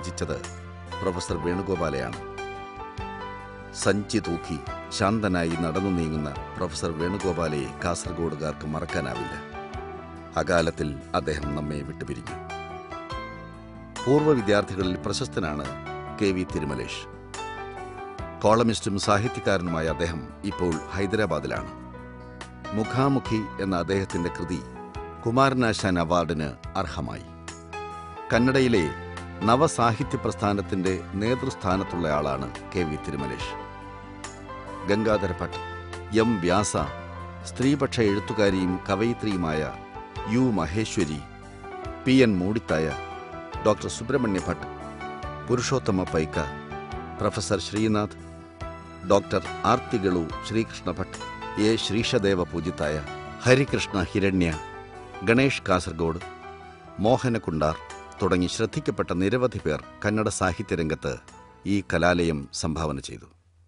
രചിച്ചത് പ്രൊഫസർ വേണുഗോപാലയാണ് സഞ്ചി തൂക്കി ശാന്തനായി നടന്നു നീങ്ങുന്ന പ്രൊഫസർ വേണുഗോപാലയെ കാസർഗോഡുകാർക്ക് മറക്കാനാവില്ല അകാലത്തിൽ അദ്ദേഹം നമ്മെ വിട്ടുപിരിഞ്ഞു പൂർവ്വ വിദ്യാർത്ഥികളിൽ പ്രശസ്തനാണ് കെ വി തിരുമലേഷ് കോളമിസ്റ്റും സാഹിത്യകാരനുമായ അദ്ദേഹം ഇപ്പോൾ ഹൈദരാബാദിലാണ് മുഖാമുഖി എന്ന അദ്ദേഹത്തിന്റെ കൃതി കുമാരനാശാൻ അവാർഡിന് അർഹമായി കന്നഡയിലെ നവസാഹിത്യ പ്രസ്ഥാനത്തിന്റെ നേതൃസ്ഥാനത്തുള്ളയാളാണ് K V Thirumalesh Gangadhara Bhat M Vyasa സ്ത്രീപക്ഷ എഴുത്തുകാരിയും കവയിത്രിയുമായ U Maheshwari P N Moodithaya doctor Subrahmanya Bhat Purushothama Paika professor Srinath doctor Arthikaje Srikrishna Bhat A Sreeshadeva Poojithaya Harikrishna Hiranya Ganesh Kasaragod Mohana Kundar തുടങ്ങി ശ്രദ്ധിക്കപ്പെട്ട നിരവധി പേർ കന്നഡ സാഹിത്യരംഗത്ത് ഈ കലാലയം സംഭാവന ചെയ്തു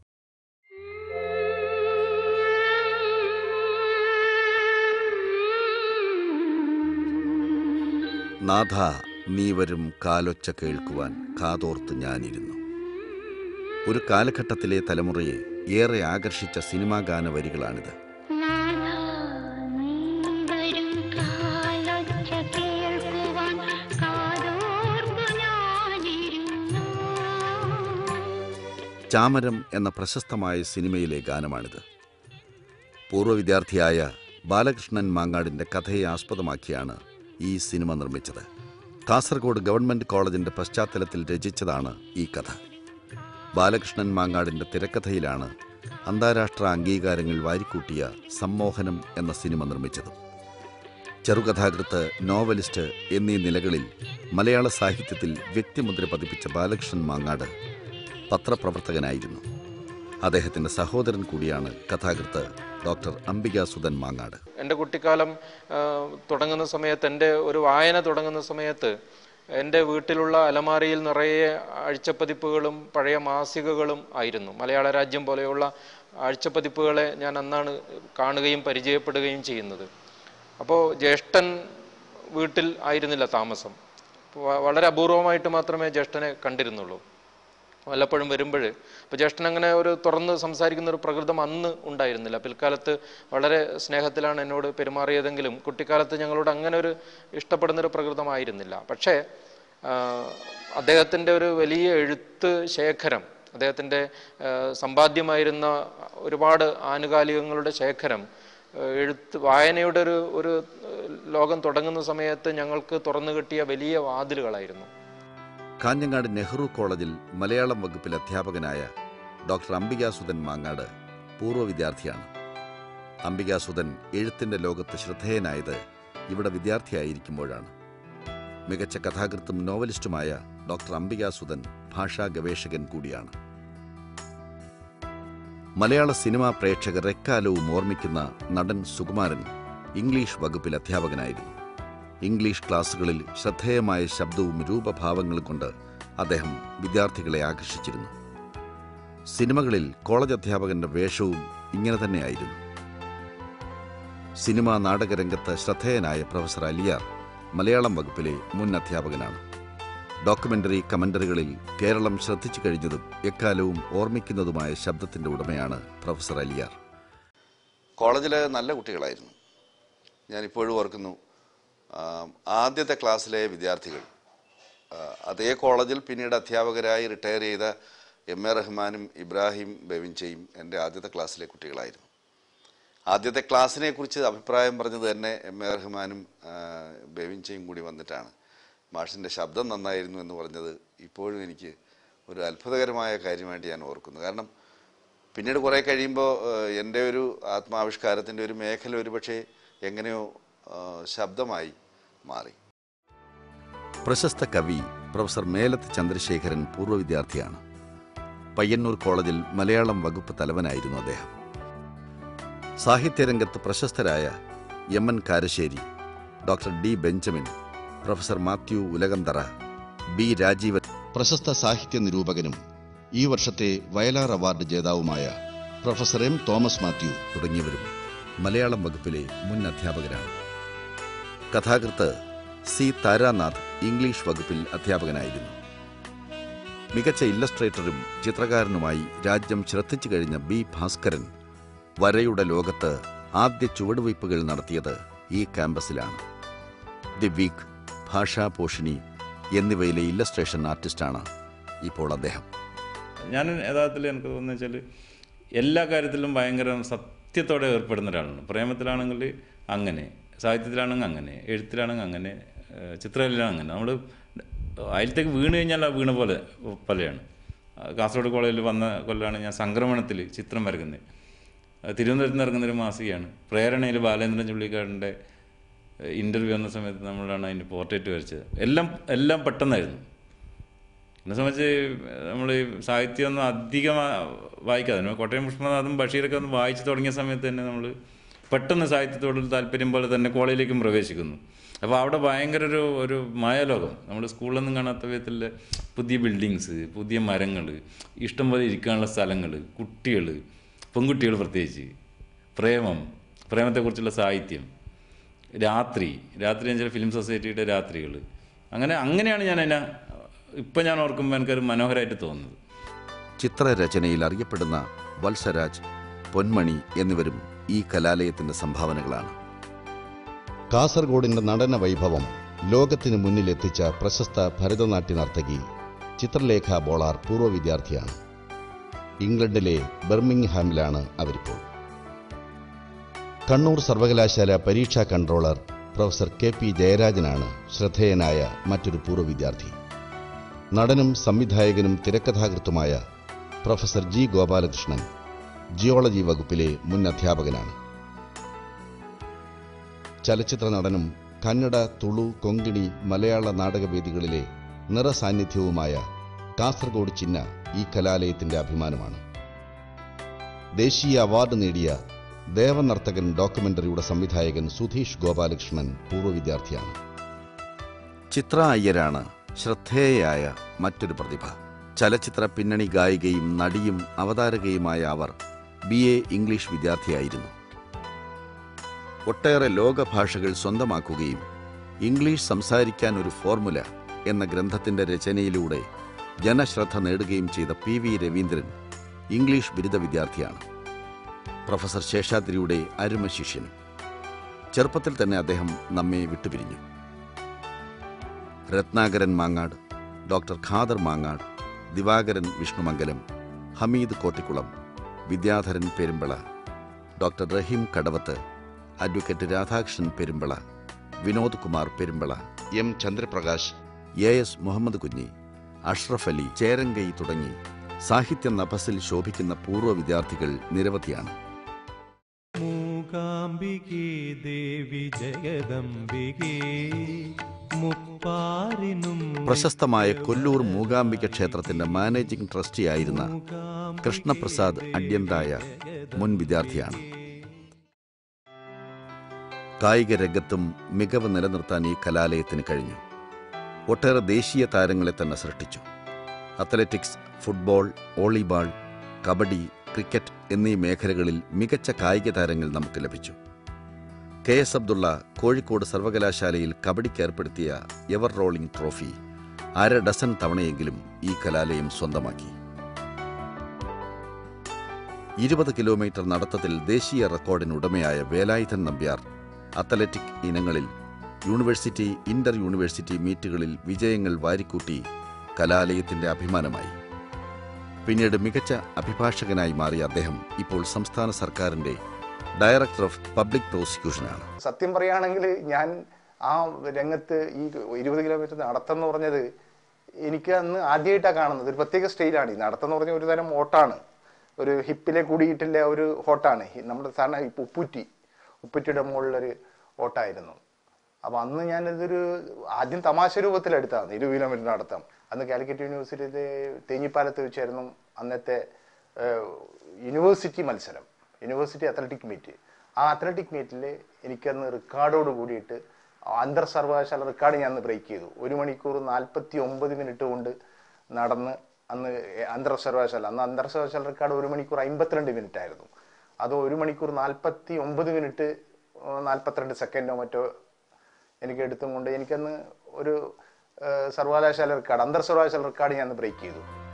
നാഥ നീ വരും കാലൊച്ച കേൾക്കുവാൻ കാതോർത്ത് ഞാനിരുന്നു ഒരു കാലഘട്ടത്തിലെ തലമുറയെ ഏറെ ആകർഷിച്ച സിനിമാ ഗാന വരികളാണിത് നാഥാ, നീ വരും കാലൊച്ച കേൾക്കുവാൻ കാതോർത്തു ഞാനിരുന്നു. ചാമരം എന്ന പ്രശസ്തമായ സിനിമയിലെ ഗാനമാണിത് പൂർവ്വ വിദ്യാർത്ഥിയായ ബാലകൃഷ്ണൻ മാങ്ങാടിന്റെ കഥയെ ആസ്പദമാക്കിയാണ് ഈ സിനിമ നിർമ്മിച്ചത് കാസർഗോഡ് ഗവൺമെന്റ് കോളേജിന്റെ പശ്ചാത്തലത്തിൽ രചിച്ചതാണ് ഈ കഥ ബാലകൃഷ്ണൻ മാങ്ങാടിന്റെ തിരക്കഥയിലാണ് അന്താരാഷ്ട്ര അംഗീകാരങ്ങൾ വാരിക്കൂട്ടിയ സമ്മോഹനം എന്ന സിനിമ നിർമ്മിച്ചത് ചെറുകഥാകൃത്ത് നോവലിസ്റ്റ് എന്നീ നിലകളിൽ മലയാള സാഹിത്യത്തിൽ വ്യക്തിമുദ്ര പതിപ്പിച്ച ബാലകൃഷ്ണൻ മാങ്ങാട് പത്രപ്രവർത്തകനായിരുന്നു അദ്ദേഹത്തിന്റെ സഹോദരൻ കൂടിയാണ് കഥാകൃത്ത് ഡോക്ടർ അംബിക സുധൻ മാങ്ങാട് എൻ്റെ കുട്ടിക്കാലം ആ, തുടങ്ങുന്ന സമയത്ത് എൻ്റെ ഒരു വായന തുടങ്ങുന്ന സമയത്ത് എൻ്റെ വീട്ടിലുള്ള അലമാരയിൽ നിറയെ ആഴ്ചപ്പതിപ്പുകളും പഴയ മാസികകളും ആയിരുന്നു മലയാള രാജ്യം പോലെയുള്ള ആഴ്ചപ്പതിപ്പുകളെ ഞാൻ അന്നാണ് കാണുകയും പരിചയപ്പെടുകയും ചെയ്യുന്നത് അപ്പോൾ ജ്യേഷ്ഠൻ വീട്ടിൽ ആയിരുന്നില്ല താമസം വ- വളരെ അപൂർവമായിട്ട് മാത്രമേ ജ്യേഷ്ഠനെ കണ്ടിരുന്നുള്ളൂ വല്ലപ്പോഴും വരുമ്പോൾ അപ്പോൾ ജ്യേഷ്ഠൻ അങ്ങനെ ഒരു തുറന്ന് സംസാരിക്കുന്ന ഒരു പ്രകൃതം അന്ന് ഉണ്ടായിരുന്നില്ല പിൽക്കാലത്ത് വളരെ സ്നേഹത്തിലാണ് എന്നോട് പെരുമാറിയതെങ്കിലും കുട്ടിക്കാലത്ത് ഞങ്ങളോട് അങ്ങനെ ഒരു ഇഷ്ടപ്പെടുന്ന ഒരു പ്രകൃതമായിരുന്നില്ല പക്ഷേ അദ്ദേഹത്തിൻ്റെ ഒരു വലിയ എഴുത്ത് ശേഖരം അദ്ദേഹത്തിൻ്റെ സമ്പാദ്യമായിരുന്ന ഒരുപാട് ആനുകാലികങ്ങളുടെ ശേഖരം ആ, എഴുത്ത് വായനയുടെ ഒരു ഒരു ഏഹ്, ലോകം തുടങ്ങുന്ന സമയത്ത് ഞങ്ങൾക്ക് തുറന്നു കിട്ടിയ വലിയ വാതിലുകളായിരുന്നു കാഞ്ഞങ്ങാട് നെഹ്റു കോളേജിൽ മലയാളം വകുപ്പിൽ അധ്യാപകനായ ഡോക്ടർ അംബികാസുധൻ മാങ്ങാട് പൂർവ്വ വിദ്യാർത്ഥിയാണ് അംബികാസുധൻ എഴുത്തിന്റെ ലോകത്ത് ശ്രദ്ധേയനായത് ഇവിടെ വിദ്യാർത്ഥിയായിരിക്കുമ്പോഴാണ് മികച്ച കഥാകൃത്തും നോവലിസ്റ്റുമായ ഡോക്ടർ അംബികാസുധൻ ഭാഷാ ഗവേഷകൻ കൂടിയാണ് മലയാള സിനിമാ പ്രേക്ഷകർ എക്കാലവും ഓർമ്മിക്കുന്ന നടൻ സുകുമാരൻ ഇംഗ്ലീഷ് വകുപ്പിൽ അധ്യാപകനായിരുന്നു ഇംഗ്ലീഷ് ക്ലാസുകളിൽ ശ്രദ്ധേയമായ ശബ്ദവും രൂപഭാവങ്ങളും കൊണ്ട് അദ്ദേഹം വിദ്യാർത്ഥികളെ ആകർഷിച്ചിരുന്നു സിനിമകളിൽ കോളേജ് അധ്യാപകന്റെ വേഷവും ഇങ്ങനെ തന്നെയായിരുന്നു സിനിമാ നാടകരംഗത്ത് ശ്രദ്ധേയനായ പ്രൊഫസർ അലിയാർ മലയാളം വകുപ്പിലെ മുൻ അധ്യാപകനാണ് ഡോക്യുമെന്ററി കമന്ററികളിൽ കേരളം ശ്രദ്ധിച്ചു കഴിഞ്ഞതും എക്കാലവും ഓർമ്മിക്കുന്നതുമായ ശബ്ദത്തിന്റെ ഉടമയാണ് പ്രൊഫസർ അലിയാർ കോളേജിലെ നല്ല കുട്ടികളായിരുന്നു ഞാൻ ഇപ്പോഴും ഓർക്കുന്നു ആം, ആദ്യത്തെ ക്ലാസ്സിലെ വിദ്യാർത്ഥികൾ ആ, അതേ കോളേജിൽ പിന്നീട് അധ്യാപകരായി റിട്ടയർ ചെയ്ത എം എ റഹ്മാനും ഇബ്രാഹിം ബെവിൻചയും എൻ്റെ ആദ്യത്തെ ക്ലാസ്സിലെ കുട്ടികളായിരുന്നു ആദ്യത്തെ ക്ലാസ്സിനെ കുറിച്ച് അഭിപ്രായം പറഞ്ഞത് തന്നെ എം എ റഹ്മാനും ആ, ബെവിൻചയും കൂടി വന്നിട്ടാണ് മാഷിൻ്റെ ശബ്ദം നന്നായിരുന്നു എന്ന് പറഞ്ഞത് ഇപ്പോഴും എനിക്ക് ഒരു അത്ഭുതകരമായ കാര്യമായിട്ട് ഞാൻ ഓർക്കുന്നു കാരണം പിന്നീട് കുറേ കഴിയുമ്പോൾ എൻ്റെ ഒരു ആത്മാവിഷ്കാരത്തിൻ്റെ ഒരു മേഖല ഒരുപക്ഷെ എങ്ങനെയോ ആ, ശബ്ദമായി മാറി പ്രശസ്ത കവി പ്രൊഫസർ മേലത്ത് ചന്ദ്രശേഖരൻ പൂർവ്വ വിദ്യാർത്ഥിയാണ് പയ്യന്നൂർ കോളേജിൽ മലയാളം വകുപ്പ് തലവനായിരുന്നു അദ്ദേഹം സാഹിത്യരംഗത്ത് പ്രശസ്തരായ M N Karassery doctor D Benjamin professor Mathew Ulakamthara B Rajeevan പ്രശസ്ത സാഹിത്യ നിരൂപകനും ഈ വർഷത്തെ വയലാർ അവാർഡ് ജേതാവുമായ പ്രൊഫസർ എം തോമസ് മാത്യു തുടങ്ങിയവരും മലയാളം വകുപ്പിലെ മുൻ അധ്യാപകരാണ് കഥാകൃത്ത് സി താരാനാഥ് ഇംഗ്ലീഷ് വകുപ്പിൽ അധ്യാപകനായിരുന്നു മികച്ച ഇല്ലസ്ട്രേറ്ററും ചിത്രകാരനുമായി രാജ്യം ശ്രദ്ധിച്ചു കഴിഞ്ഞ ബി ഭാസ്കരൻ വരയുടെ ലോകത്ത് ആദ്യ ചുവടുവയ്പ്പുകൾ നടത്തിയത് ഈ ക്യാമ്പസിലാണ് ദി വീക്ക് ഭാഷാപോഷിണി എന്നിവയിലെ ഇല്ലസ്ട്രേഷൻ ആർട്ടിസ്റ്റാണ് ഇപ്പോൾ അദ്ദേഹം ഞാൻ യഥാർത്ഥത്തിൽ എനിക്ക് തോന്നുന്നത് വെച്ചാൽ എല്ലാ കാര്യത്തിലും ഭയങ്കര സത്യത്തോടെ ഏർപ്പെടുന്ന ഒരാളാണ് പ്രേമത്തിലാണെങ്കിൽ അങ്ങനെ സാഹിത്യത്തിലാണെങ്കിൽ അങ്ങനെ എഴുത്തിലാണെങ്കിൽ അങ്ങനെ ഏഹ് ചിത്രകലയിലാണെങ്കിൽ അങ്ങനെ നമ്മൾ അതിലത്തേക്ക് വീണ് കഴിഞ്ഞാൽ ആ വീണ പോലെ പോലെയാണ് ആ കാസർഗോഡ് കോളേജിൽ വന്ന കൊല്ലാണ് ഞാൻ സംക്രമണത്തിൽ ചിത്രം വരയ്ക്കുന്നത് അത് തിരുവനന്തപുരത്ത് നിന്ന് ഇറങ്ങുന്നൊരു മാസികയാണ് പ്രേരണയിൽ ബാലേന്ദ്രൻ ചുള്ളിക്കാടിൻ്റെ ഇൻ്റർവ്യൂ വന്ന സമയത്ത് നമ്മളാണ് അതിൻ്റെ പോർട്രേറ്റ് വരച്ചത് എല്ലാം എല്ലാം പെട്ടെന്നായിരുന്നു എന്നെ സംബന്ധിച്ച് നമ്മൾ ഈ സാഹിത്യമൊന്നും അധികം ആ- വായിക്കാതെ നമ്മൾ കോട്ടയം പുഷ്പനാഥും ബഷീറൊക്കെ ഒന്ന് വായിച്ചു തുടങ്ങിയ സമയത്ത് തന്നെ നമ്മൾ പെട്ടെന്ന് സാഹിത്യത്തോടൊരു താല്പര്യം പോലെ തന്നെ കോളേജിലേക്കും പ്രവേശിക്കുന്നു അപ്പോൾ അവിടെ ഭയങ്കര ഒരു ഒരു മായാലോകം നമ്മൾ സ്കൂളിലൊന്നും കാണാത്ത വിധത്തിലുള്ള പുതിയ ബിൽഡിങ്സ് പുതിയ മരങ്ങൾ ഇഷ്ടംപോലെ ഇരിക്കാനുള്ള സ്ഥലങ്ങൾ കുട്ടികൾ പെൺകുട്ടികൾ പ്രത്യേകിച്ച് പ്രേമം പ്രേമത്തെക്കുറിച്ചുള്ള സാഹിത്യം രാത്രി രാത്രി എന്ന് വെച്ചാൽ ഫിലിം സൊസൈറ്റിയുടെ രാത്രികൾ അങ്ങനെ അങ്ങനെയാണ് ഞാൻ അതിനെ ഇപ്പം ഞാൻ ഓർക്കുമ്പോൾ എനിക്കൊരു മനോഹരമായിട്ട് തോന്നുന്നത് ചിത്രരചനയിൽ അറിയപ്പെടുന്ന വത്സരാജ് പൊന്മണി എന്നിവരും ഈ കലാലയത്തിന്റെ സംഭാവനകളാണ് കാസർഗോഡിന്റെ നടന വൈഭവം ലോകത്തിന് മുന്നിലെത്തിച്ച പ്രശസ്ത ഭരതനാട്യ നർത്തകി ചിത്രലേഖ ബോളാർ പൂർവ്വ വിദ്യാർത്ഥിയാണ് ഇംഗ്ലണ്ടിലെ ബർമിംഗ്ഹാമിലാണ് അവരിപ്പോൾ കണ്ണൂർ സർവകലാശാല പരീക്ഷാ കൺട്രോളർ പ്രൊഫസർ കെ പി ജയരാജനാണ് ശ്രദ്ധേയനായ മറ്റൊരു പൂർവ്വ വിദ്യാർത്ഥി നടനും സംവിധായകനും തിരക്കഥാകൃത്തുമായ പ്രൊഫസർ ജി ഗോപാലകൃഷ്ണൻ ജിയോളജി വകുപ്പിലെ മുൻ അധ്യാപകനാണ് ചലച്ചിത്ര നടനും കന്നഡ തുളു കൊങ്കിണി മലയാള നാടകവേദികളിലെ നിറസാന്നിധ്യവുമായ കാസർഗോഡ് ചിന്ന ഈ കലാലയത്തിന്റെ അഭിമാനമാണ് ദേശീയ അവാർഡ് നേടിയ ദേവനർത്തകൻ ഡോക്യുമെന്ററിയുടെ സംവിധായകൻ സുധീഷ് ഗോപാലകൃഷ്ണൻ പൂർവ്വ വിദ്യാർത്ഥിയാണ് ചിത്ര അയ്യരാണ് ശ്രദ്ധേയയായ മറ്റൊരു പ്രതിഭ ചലച്ചിത്ര പിന്നണി ഗായികയും നടിയും അവതാരകയുമായ അവർ ബി എ ഇംഗ്ലീഷ് വിദ്യാർത്ഥിയായിരുന്നു ഒട്ടേറെ ലോക ഭാഷകൾ സ്വന്തമാക്കുകയും ഇംഗ്ലീഷ് സംസാരിക്കാൻ ഒരു ഫോർമുല എന്ന ഗ്രന്ഥത്തിന്റെ രചനയിലൂടെ ജനശ്രദ്ധ നേടുകയും ചെയ്ത പി വി രവീന്ദ്രൻ ഇംഗ്ലീഷ് ബിരുദ വിദ്യാർത്ഥിയാണ് പ്രൊഫസർ ശേഷാദ്രിയുടെ അരുമ ശിഷ്യനും ചെറുപ്പത്തിൽ തന്നെ അദ്ദേഹം നമ്മെ വിട്ടുപിരിഞ്ഞു Rathnakaran Mangad doctor Khader Mangad Divakaran Vishnumangalam Hameed Kottikulam Vidyadharan Perumbala doctor Raheem Kadavath advocate Radhakrishnan Perumbala Vinod Kumar Perumbala M Chandraprakash A S Muhammad Kunhi Ashraf Ali Cherankai തുടങ്ങി സാഹിത്യ നഭസിൽ ശോഭിക്കുന്ന പൂർവ്വ വിദ്യാർത്ഥികൾ നിരവധിയാണ് മൂകാംബികേ ദേവി ജഗദംബികേ മുപ്പാരിനും പ്രശസ്തമായ കൊല്ലൂർ മൂകാംബിക ക്ഷേത്രത്തിന്റെ മാനേജിംഗ് ട്രസ്റ്റിയായിരുന്ന കൃഷ്ണപ്രസാദ് അഡ്യന്തായ മുൻ വിദ്യാർത്ഥിയാണ് കായിക രംഗത്തും മികവ് നിലനിർത്താൻ ഈ കലാലയത്തിന് കഴിഞ്ഞു ഒട്ടേറെ ദേശീയ താരങ്ങളെ തന്നെ സൃഷ്ടിച്ചു athletics football volleyball kabaddi cricket എന്നീ മേഖലകളിൽ മികച്ച കായിക താരങ്ങൾ നമുക്ക് ലഭിച്ചു കെ എസ് അബ്ദുള്ള കോഴിക്കോട് സർവകലാശാലയിൽ കബഡിക്ക് ഏർപ്പെടുത്തിയ എവർ റോളിംഗ് ട്രോഫി അര ഡസൻ തവണയെങ്കിലും ഈ കലാലയം സ്വന്തമാക്കി ഇരുപത് കിലോമീറ്റർ നടത്തത്തിൽ ദേശീയ റെക്കോർഡിന് ഉടമയായ വേലായുധൻ നമ്പ്യാർ അത്ലറ്റിക് ഇനങ്ങളിൽ യൂണിവേഴ്സിറ്റി ഇന്റർ യൂണിവേഴ്സിറ്റി മീറ്റുകളിൽ വിജയങ്ങൾ വാരിക്കൂട്ടി കലാലയത്തിന്റെ അഭിമാനമായി പിന്നീട് മികച്ച അഭിഭാഷകനായി മാറിയ അദ്ദേഹം ഇപ്പോൾ സംസ്ഥാന സർക്കാരിന്റെ ഡയറക്ടർ ഓഫ് പബ്ലിക് പ്രോസിക്യൂഷനാണ് സത്യം പറയുകയാണെങ്കിൽ ഞാൻ ആ രംഗത്ത് ഈ ഇരുപത് കിലോമീറ്റർ നടത്തം എന്ന് പറഞ്ഞത് എനിക്ക് അന്ന് ആദ്യമായിട്ടാണ് കാണുന്നത് ഒരു പ്രത്യേക സ്റ്റൈലാണ് ഈ നടത്തം എന്ന് പറഞ്ഞ ഒരു തരം ഓട്ടാണ് ഒരു ഹിപ്പിലെ കൂടിയിട്ടുള്ള ഒരു ഓട്ടാണ് ഹി- നമ്മുടെ സാധാരണ ഇപ്പൊ ഉപ്പുറ്റി ഉപ്പുറ്റിയുടെ മുകളിലൊരു ഓട്ടായിരുന്നു അപ്പൊ അന്ന് ഞാനിതൊരു ആദ്യം തമാശ രൂപത്തിലെടുത്താണ് ഇരുപത് കിലോമീറ്റർ നടത്താം അന്ന് കാലിക്കറ്റ് യൂണിവേഴ്സിറ്റിയിലെ തേഞ്ഞിപ്പാലത്ത് വെച്ചായിരുന്നു അന്നത്തെ ഏഹ്, യൂണിവേഴ്സിറ്റി മത്സരം യൂണിവേഴ്സിറ്റി അത്ലറ്റിക് മീറ്റ് ആ അത്ലറ്റിക് മീറ്റിൽ എനിക്കന്ന് റെക്കോർഡോട് കൂടിയിട്ട് അന്തർ സർവകലാശാല റെക്കോർഡ് ഞാൻ അന്ന് ബ്രേക്ക് ചെയ്തു ഒരു മണിക്കൂർ നാൽപ്പത്തി ഒമ്പത് മിനിറ്റ് കൊണ്ട് നടന്ന് അന്ന് അന്തർ സർവകലാശാല അന്ന് അന്തർ സർവകലാശാല റെക്കോർഡ് ഒരു മണിക്കൂർ അമ്പത്തിരണ്ട് മിനിറ്റ് ആയിരുന്നു അത് ഒരു മണിക്കൂർ നാൽപ്പത്തി ഒമ്പത് മിനിറ്റ് നാൽപ്പത്തിരണ്ട് സെക്കൻഡോ മറ്റോ എനിക്ക് എടുത്തും കൊണ്ട് എനിക്കന്ന് ഒരു ഏഹ്, സർവകലാശാല റെക്കോർഡ് അന്തർ സർവകലാശാല റെക്കോർഡ് ഞാൻ ബ്രേക്ക് ചെയ്തു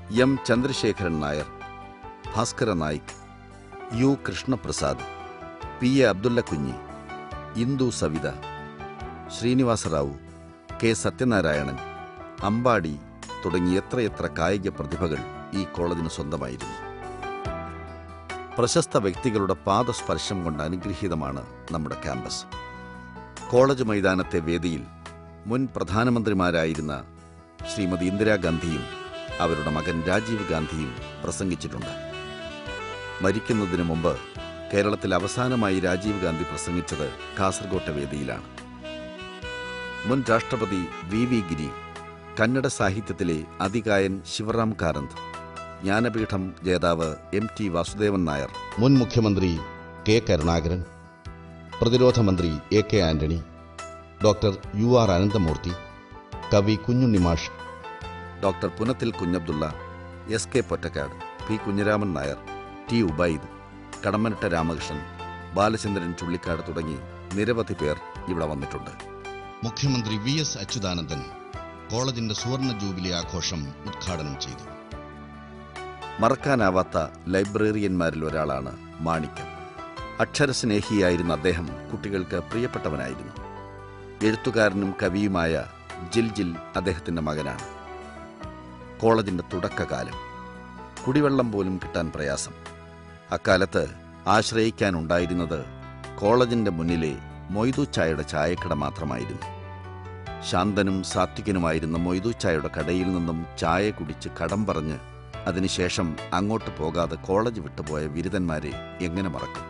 M Chandrasekharan Nair Bhaskara Naik U Krishnaprasad P A Abdulla Kunhi Indu Savitha Srinivasarao K Sathyanarayanan Ambadi തുടങ്ങി എത്രയെത്ര കായിക പ്രതിഭകൾ ഈ കോളേജിന് സ്വന്തമായിരുന്നു പ്രശസ്ത വ്യക്തികളുടെ പാദസ്പർശം കൊണ്ട് അനുഗ്രഹീതമാണ് നമ്മുടെ ക്യാമ്പസ് കോളേജ് മൈതാനത്തെ വേദിയിൽ മുൻ പ്രധാനമന്ത്രിമാരായിരുന്ന ശ്രീമതി ഇന്ദിരാഗാന്ധിയും അവരുടെ മകൻ രാജീവ് ഗാന്ധിയും പ്രസംഗിച്ചിട്ടുണ്ട് മരിക്കുന്നതിന് മുമ്പ് കേരളത്തിൽ അവസാനമായി രാജീവ് ഗാന്ധി പ്രസംഗിച്ചത് കാസർഗോട്ടെ വേദിയിലാണ് മുൻ രാഷ്ട്രപതി വി വി ഗിരി കന്നഡ സാഹിത്യത്തിലെ അതികായൻ ശിവറാം കാരന്ത് ജ്ഞാനപീഠം ജേതാവ് എം ടി വാസുദേവൻ നായർ മുൻ മുഖ്യമന്ത്രി കെ കരുണാകരൻ പ്രതിരോധ മന്ത്രി A K Antony doctor U R Ananthamurthy കവി കുഞ്ഞുണ്ണി മാഷ് doctor Punathil Kunhabdulla S K Pottekkatt P Kunhiraman Nair T Ubaid Kadammanitta Ramakrishnan Balachandran Chullikkad തുടങ്ങി നിരവധി പേർ ഇവിടെ വന്നിട്ടുണ്ട് മുഖ്യമന്ത്രി വി എസ് അച്യുതാനന്ദൻ കോളേജിന്റെ സുവർണ ജൂബിലി ആഘോഷം ഉദ്ഘാടനം ചെയ്തു മറക്കാനാവാത്ത ലൈബ്രറിയന്മാരിൽ ഒരാളാണ് മാണിക്യം അക്ഷരസ്നേഹിയായിരുന്ന അദ്ദേഹം കുട്ടികൾക്ക് പ്രിയപ്പെട്ടവനായിരുന്നു എഴുത്തുകാരനും കവിയുമായ ജിൽ ജിൽ അദ്ദേഹത്തിൻ്റെ മകനാണ് കോളേജിൻ്റെ തുടക്കകാലം കുടിവെള്ളം പോലും കിട്ടാൻ പ്രയാസം അക്കാലത്ത് ആശ്രയിക്കാനുണ്ടായിരുന്നത് കോളേജിൻ്റെ മുന്നിലെ മൊയ്തു ചായയുടെ ചായക്കട മാത്രമായിരുന്നു ശാന്തനും സാത്വികനുമായിരുന്ന മൊയ്തു ചായയുടെ കടയിൽ നിന്നും ചായ കുടിച്ച് കടം പറഞ്ഞ് അതിനുശേഷം അങ്ങോട്ട് പോകാതെ കോളേജ് വിട്ടുപോയ ബിരുദന്മാരെ എങ്ങനെ മറക്കും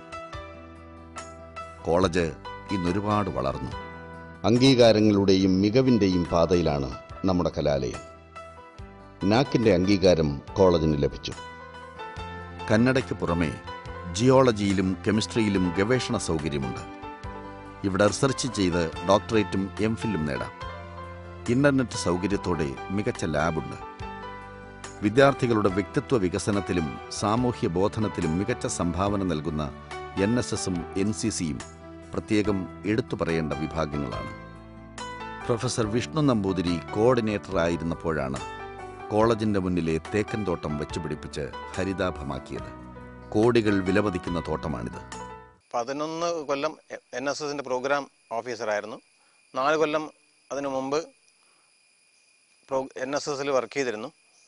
കോളേജ് ഇന്നൊരുപാട് വളർന്നു അംഗീകാരങ്ങളുടെയും മികവിന്റെയും പാതയിലാണ് നമ്മുടെ കലാലയം നാക്കിന്റെ അംഗീകാരം കോളേജിന് ലഭിച്ചു കന്നഡയ്ക്ക് പുറമെ ജിയോളജിയിലും കെമിസ്ട്രിയിലും ഗവേഷണ സൗകര്യമുണ്ട് ഇവിടെ റിസർച്ച് ചെയ്ത് ഡോക്ടറേറ്റും എം ഫില്ലും നേടാം ഇന്റർനെറ്റ് സൗകര്യത്തോടെ മികച്ച ലാബുണ്ട് വിദ്യാർത്ഥികളുടെ വ്യക്തിത്വ വികസനത്തിലും സാമൂഹ്യ ബോധനത്തിലും മികച്ച സംഭാവന നൽകുന്ന എൻ എസ് എസും എൻ സി സിയും പ്രത്യേകം എടുത്തു പറയേണ്ട വിഭാഗങ്ങളാണ് പ്രൊഫസർ വിഷ്ണു നമ്പൂതിരി കോർഡിനേറ്റർ ആയിരുന്നപ്പോഴാണ് കോളേജിന്റെ മുന്നിലെ തേക്കൻ തോട്ടം വെച്ചുപിടിപ്പിച്ച് ഹരിതാഭമാക്കിയത് കോടികൾ വിലമതിക്കുന്ന തോട്ടമാണിത് പതിനൊന്ന് കൊല്ലം എൻ എസ് എസിൻ്റെ പ്രോഗ്രാം ഓഫീസറായിരുന്നു നാല് കൊല്ലം അതിനു മുമ്പ് പ്രോ എൻ എസ് എസിൽ വർക്ക് ചെയ്തിരുന്നു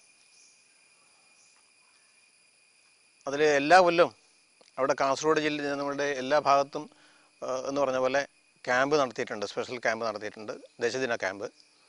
അതിൽ എല്ലാ കൊല്ലവും അവിടെ കാസർഗോഡ് ജില്ലയിൽ നമ്മുടെ എല്ലാ ഭാഗത്തും ആ, എന്ന് പറഞ്ഞ പോലെ ക്യാമ്പ് നടത്തിയിട്ടുണ്ട് സ്പെഷ്യൽ ക്യാമ്പ് നടത്തിയിട്ടുണ്ട് ദശദിന ക്യാമ്പ്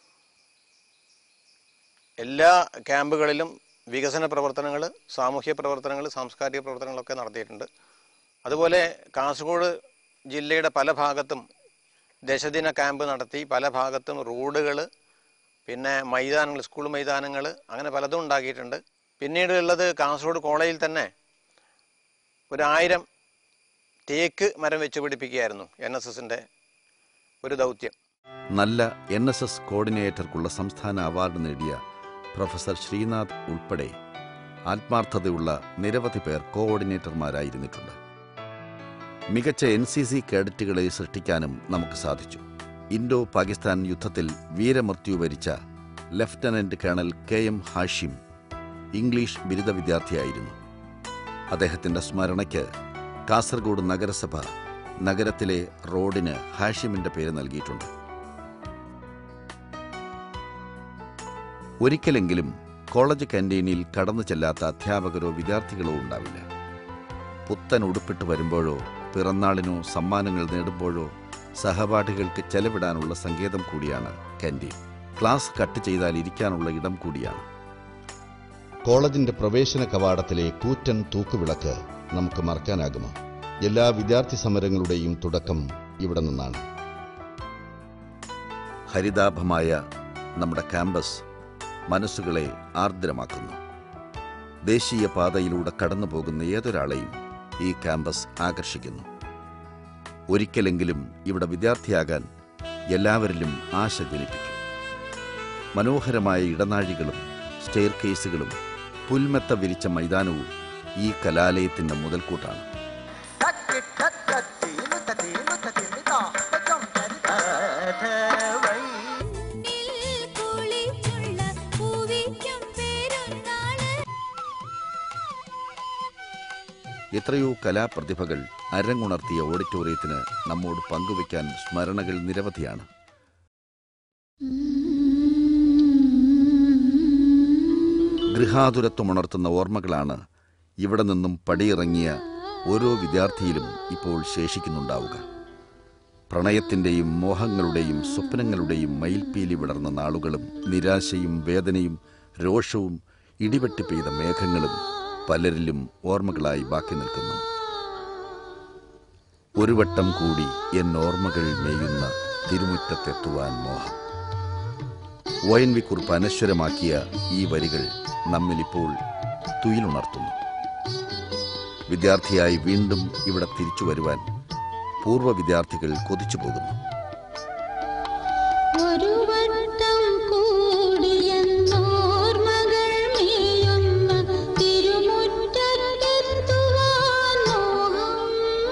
എല്ലാ ക്യാമ്പുകളിലും വികസന പ്രവർത്തനങ്ങൾ സാമൂഹ്യ പ്രവർത്തനങ്ങൾ സാംസ്കാരിക പ്രവർത്തനങ്ങളൊക്കെ നടത്തിയിട്ടുണ്ട് അതുപോലെ കാസർഗോഡ് ജില്ലയുടെ പല ഭാഗത്തും ദശദിന ക്യാമ്പ് നടത്തി പല ഭാഗത്തും റോഡുകൾ പിന്നെ മൈതാനങ്ങൾ സ്കൂൾ മൈതാനങ്ങൾ അങ്ങനെ പലതും ഉണ്ടാക്കിയിട്ടുണ്ട് പിന്നീട് ഉള്ളത് കാസർഗോഡ് കോളേജിൽ തന്നെ ഒരായിരം തേക്ക് മരം വെച്ച് പിടിപ്പിക്കുകയായിരുന്നു എൻ എസ് എസിൻ്റെ ഒരു ദൗത്യം നല്ല എൻ എസ് എസ് കോർഡിനേറ്റർക്കുള്ള സംസ്ഥാന അവാർഡ് നേടിയ പ്രൊഫസർ ശ്രീനാഥ് ഉൾപ്പെടെ ആത്മാർത്ഥതയുള്ള നിരവധി പേർ കോഓർഡിനേറ്റർമാരായിരുന്നിട്ടുണ്ട് മികച്ച എൻ സി സി കേഡറ്റുകളെ സൃഷ്ടിക്കാനും നമുക്ക് സാധിച്ചു ഇൻഡോ പാകിസ്ഥാൻ യുദ്ധത്തിൽ വീരമൃത്യു വരിച്ച lieutenant colonel K M Hashim English ബിരുദ വിദ്യാർത്ഥിയായിരുന്നു അദ്ദേഹത്തിന്റെ സ്മരണയ്ക്ക് കാസർഗോഡ് നഗരസഭ നഗരത്തിലെ റോഡിന് ഹാഷിമിന്റെ പേര് നൽകിയിട്ടുണ്ട് ഒരിക്കലെങ്കിലും കോളേജ് ക്യാൻറ്റീനിൽ കടന്നു ചെല്ലാത്ത അധ്യാപകരോ വിദ്യാർത്ഥികളോ ഉണ്ടാവില്ല പുത്തൻ ഉടുപ്പിട്ട് വരുമ്പോഴോ പിറന്നാളിനോ സമ്മാനങ്ങൾ നേടുമ്പോഴോ സഹപാഠികൾക്ക് ചെലവിടാനുള്ള സങ്കേതം കൂടിയാണ് ക്യാൻറ്റീൻ ക്ലാസ് കട്ട് ചെയ്താൽ ഇരിക്കാനുള്ള ഇടം കൂടിയാണ് കോളേജിന്റെ പ്രവേശന കവാടത്തിലെ കൂറ്റൻ തൂക്കുവിളക്ക് നമുക്ക് മറക്കാനാകുമോ എല്ലാ വിദ്യാർത്ഥി സമരങ്ങളുടെയും തുടക്കം ഇവിടെ നിന്നാണ് ഹരിതാഭമായ നമ്മുടെ ക്യാമ്പസ് മനസ്സുകളെ ആർദ്രമാക്കുന്നു ദേശീയ പാതയിലൂടെ കടന്നു പോകുന്ന ഏതൊരാളെയും ഈ ക്യാമ്പസ് ആകർഷിക്കുന്നു ഒരിക്കലെങ്കിലും ഇവിടെ വിദ്യാർത്ഥിയാകാൻ എല്ലാവരിലും ആശ ജനിപ്പിക്കും മനോഹരമായ ഇടനാഴികളും സ്റ്റെയർ കേസുകളും പുൽമെത്ത വിരിച്ച മൈതാനവും ഈ കലാലയത്തിൻ്റെ മുതൽക്കൂട്ടാണ് കുളിച്ചുള്ള പൂവിക്കും പെരുന്നാൾ എത്രയോ കലാപ്രതിഭകൾ അരങ്ങുണർത്തിയ ഓഡിറ്റോറിയത്തിന് നമ്മോട് പങ്കുവയ്ക്കാൻ സ്മരണകൾ നിരവധിയാണ് ഗൃഹാതുരത്വമുണർത്തുന്ന ഓർമ്മകളാണ് ഇവിടെ നിന്നും പടിയിറങ്ങിയ ഓരോ വിദ്യാർത്ഥിയിലും ഇപ്പോൾ ശേഷിക്കുന്നുണ്ടാവുക പ്രണയത്തിൻ്റെയും മോഹങ്ങളുടെയും സ്വപ്നങ്ങളുടെയും മയിൽപ്പീലി വിടർന്ന നാളുകളും നിരാശയും വേദനയും രോഷവും ഇടിവെട്ടി പെയ്ത മേഘങ്ങളും പലരിലും ഓർമ്മകളായി ബാക്കി നിൽക്കുന്നു ഒരു വട്ടം കൂടി എൻ ഓർമ്മകൾ മേയുന്ന തിരുമുറ്റത്തെത്തുവാൻ മോഹം ഒ എൻ വി കുറിപ്പ് അനശ്വരമാക്കിയ ഈ വരികൾ നമ്മിലിപ്പോൾ തുയിലുണർത്തുന്നു വിദ്യാർത്ഥിയായി വീണ്ടും ഇവിടെ തിരിച്ചു വരുവാൻ പൂർവ്വ വിദ്യാർത്ഥികൾ കൊതിച്ചു പോകുന്നു ഒരു വട്ടം കൂടിയെന്നോർമകൾ മേയുന്ന തിരുമുറ്റത്തെത്തുവാൻ മോഹം.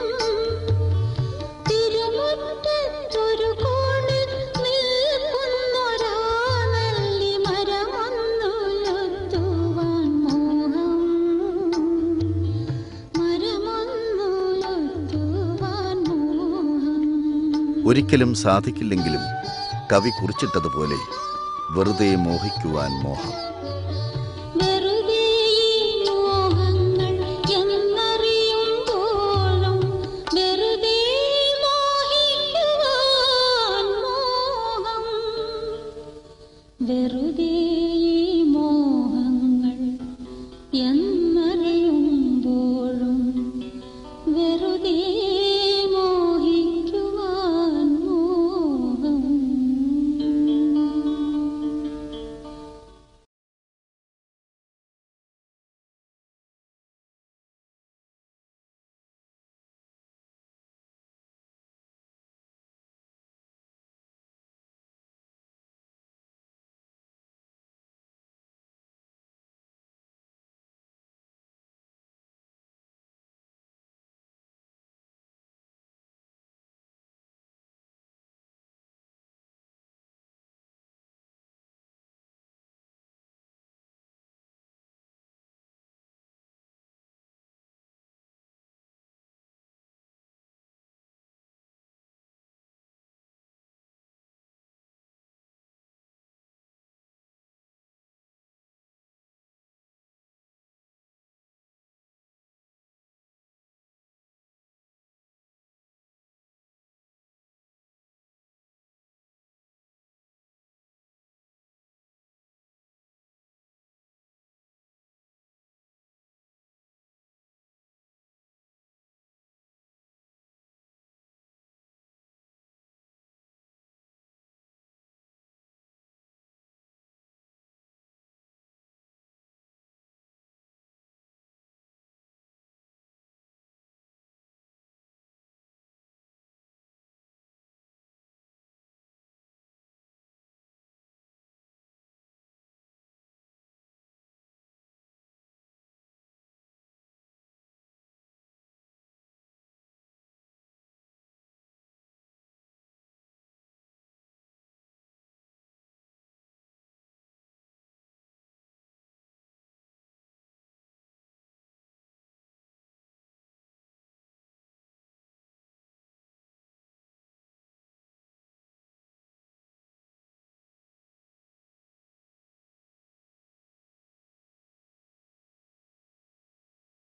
തിരുമുറ്റത്തൊരു കോണിൽ നിൽക്കുന്നൊരാ നെല്ലി മരമൊന്നുലൊത്തുവാൻ മോഹം. മരമൊന്നുലൊത്തുവാൻ മോഹം ഒരിക്കലും സാധിക്കില്ലെങ്കിലും കവി കുറിച്ചിട്ടതുപോലെ വെറുതെ മോഹിക്കുവാൻ മോഹം